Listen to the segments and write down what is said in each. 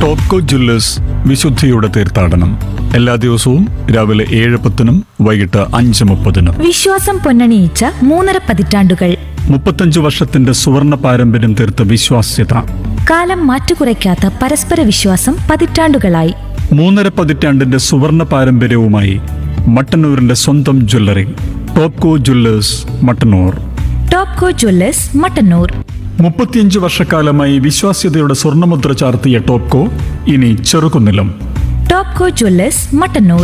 Topco Jewellers വിശുദ്ധിയുടെ തീർത്ഥാടനം എല്ലാ ദിവസവും രാവിലെ ഏഴ് പത്തിനും വൈകിട്ട് അഞ്ച് മുപ്പതിനും വിശ്വാസം പൊന്നണിയിച്ച മൂന്നര പതിറ്റാണ്ടുകൾ മുപ്പത്തഞ്ച് വർഷത്തിന്റെ സുവർണ പാരമ്പര്യം തീർത്ത വിശ്വാസ്യത കാലം മാറ്റുകുറയ്ക്കാത്ത പരസ്പര വിശ്വാസം പതിറ്റാണ്ടുകളായി മൂന്നര പതിറ്റാണ്ടിന്റെ സുവർണ പാരമ്പര്യവുമായി മട്ടന്നൂരിന്റെ സ്വന്തം jewellery Topco jewellers Mattannur Topco jewellers Mattannur മുപ്പത്തിയഞ്ച് വർഷക്കാലമായി വിശ്വാസ്യതയുടെ സ്വർണ്ണമുദ്ര ചാർത്തിയ ടോപ്കോ ഇനി ചെറുകുന്നിലും Topco jewellers Mattannur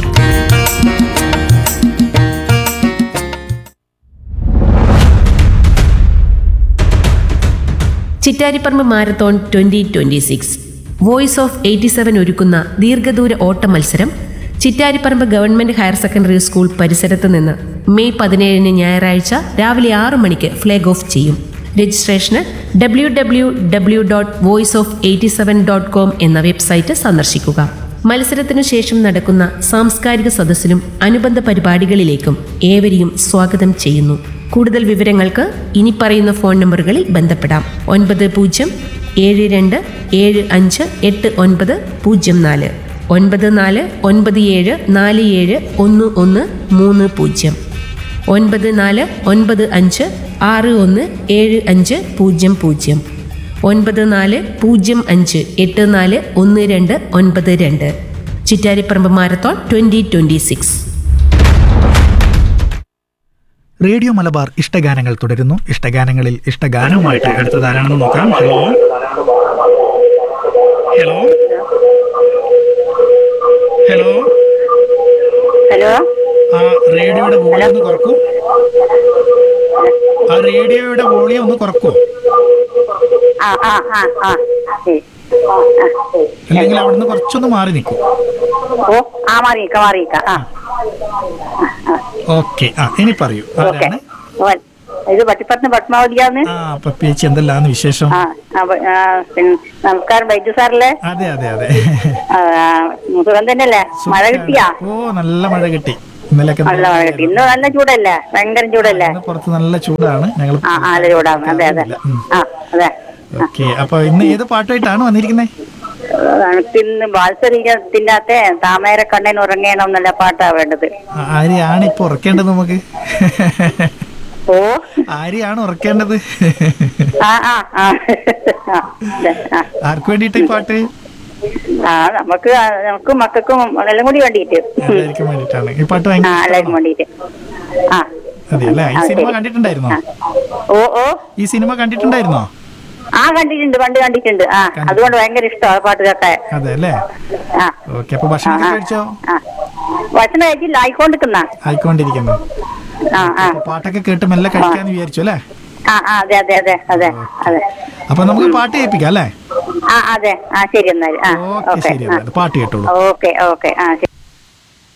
Chittariparamba marathon twenty twenty six voice of eighty seven ഒരുക്കുന്ന ദീർഘദൂര ഓട്ട മത്സരം Chittariparamba government higher secondary school പരിസരത്ത് നിന്ന് മെയ് പതിനേഴിന് ഞായറാഴ്ച രാവിലെ ആറു മണിക്ക് ഫ്ലാഗ് ഓഫ് ചെയ്യും രജിസ്ട്രേഷന് W W W dot voice of eighty seven dot com എന്ന വെബ്സൈറ്റ് സന്ദർശിക്കുക മത്സരത്തിനു ശേഷം നടക്കുന്ന സാംസ്കാരിക സദസ്സിലും അനുബന്ധ പരിപാടികളിലേക്കും ഏവരെയും സ്വാഗതം ചെയ്യുന്നു കൂടുതൽ വിവരങ്ങൾക്ക് ഇനി പറയുന്ന ഫോൺ നമ്പറുകളിൽ ബന്ധപ്പെടാം ഒൻപത് പൂജ്യം ഏഴ് രണ്ട് ഏഴ് അഞ്ച് എട്ട് ഒൻപത് പൂജ്യം നാല് ഒൻപത് നാല് ഒൻപത് ഏഴ് നാല് ഏഴ് ഒന്ന് ഒന്ന് മൂന്ന് പൂജ്യം ഒൻപത് നാല് ഒൻപത് അഞ്ച് ആറ് ഒന്ന് ഏഴ് അഞ്ച് പൂജ്യം പൂജ്യം ഒൻപത് നാല് പൂജ്യം അഞ്ച് എട്ട് നാല് ഒന്ന് രണ്ട് ഒൻപത് രണ്ട് Chittariparamba marathon twenty twenty six radio Malabar ഇഷ്ടഗാനങ്ങൾ തുടരുന്നു ഇഷ്ടഗാനങ്ങളിൽ ഇഷ്ടഗാനവുമായിട്ട് അടുത്തത് ആരാണെന്ന് നോക്കാം ഹലോ ഹലോ ഹലോ ഹലോ ആ റേഡിയോയുടെ വോളിയം ഒന്ന് കുറക്കൂ ആ റേഡിയോയുടെ വോളിയം ഒന്ന് കുറക്കൂ ആ ആ ആ ആ ശരി. ആ, ആ, ശരി. അല്ലെങ്കിൽ അവിടുന്ന് കുറച്ചൊന്ന് മാറി നിൽക്കും ഓ ആ മാറിയിക്ക മാറിയിക്ക ആ ഓക്കെ ആ ഇനി പറയൂ ഓക്കെ ആരാണ് ഓ, ഇത് പട്ടിപ്പത്തിന് പത്മാവതിയാന്ന് ആ പപ്പിയേച്ചി എന്തെല്ലാന്ന് വിശേഷം ആ ആ, ബ- ആ, പിന്നെ നമസ്കാരം വൈദ്യു സാറല്ലേ അതെ അതെ അതെ ആ, സുഖം തന്നെയല്ലേ മഴ കിട്ടിയാ ഓ നല്ല മഴ കിട്ടി ഇന്നലെയൊക്കെ നല്ല മഴ കിട്ടി ഇന്ന് നല്ല ചൂടല്ലേ ഭയങ്കര ചൂടല്ലേ ഇന്ന് പുറത്ത് നല്ല ചൂടാണ് ഞങ്ങൾ ആ ആ, നല്ല ചൂടാണ് അതെ അതെ ആ അതെ ഓക്കെ അപ്പൊ ഇന്ന് ഏത് പാട്ടായിട്ടാണ് വന്നിരിക്കുന്നത് എനിക്ക് ഇന്ന് വാത്സല്യത്തിന്റെ അകത്തെ താമര കണ്ണൻ ഉറങ്ങണം എന്നുള്ള പാട്ടാ വേണ്ടത് ആരെയാണ് ഇപ്പൊ ഉറക്കേണ്ടത് നമുക്ക് ഓ ആരെയാണ് ഉറക്കേണ്ടത് ആ ആ ആ ആ, അതെ, ആ ആർക്ക് വേണ്ടിയിട്ട് ഈ പാട്ട് ആ നമുക്ക് ആ, നമുക്കും മക്കൾക്കും എല്ലാം കൂടി വേണ്ടിയിട്ട് എല്ലാവർക്കും വേണ്ടിയിട്ടാണ് ഈ പാട്ട് ആ ഭയങ്കര എല്ലാവർക്കും ഇഷ്ടമാണോ? വേണ്ടിയിട്ട് ആ അതെ അല്ലേ ഈ ആ, സിനിമ ശരി. കണ്ടിട്ടുണ്ടായിരുന്നോ ആ. ഓ ഓ ഈ സിനിമ കണ്ടിട്ടുണ്ടായിരുന്നോ ആ കണ്ടിട്ടുണ്ട് പണ്ട് കണ്ടിട്ടുണ്ട് ആ അതുകൊണ്ട് ഭയങ്കര ഇഷ്ടമാണ് പാട്ട് കേൾക്കാൻ അതെ അല്ലേ ആ ഓക്കെ അപ്പൊ ഭക്ഷണം ആ, കഴിച്ചോ ആ ഭക്ഷണം കഴിച്ചില്ല ആയിക്കൊണ്ടിരിക്കുന്ന ആയിക്കൊണ്ടിരിക്കുന്നു ആ ആ അപ്പൊ പാട്ടൊക്കെ കേട്ട് മെല്ലെ കഴിക്കാന്ന് വിചാരിച്ചു അല്ലേ ആ ആ അതെ അതെ അതെ അതെ അതെ അപ്പൊ നമുക്ക് പാട്ട് കേൾപ്പിക്കാം അല്ലേ ആ അതെ ആ ശരി എന്നാൽ ആ ഓക്കെ ഓക്കെ ശരി എന്നാൽ പാട്ട് കേട്ടോളൂ ഓക്കെ ഓക്കെ ആ ശരി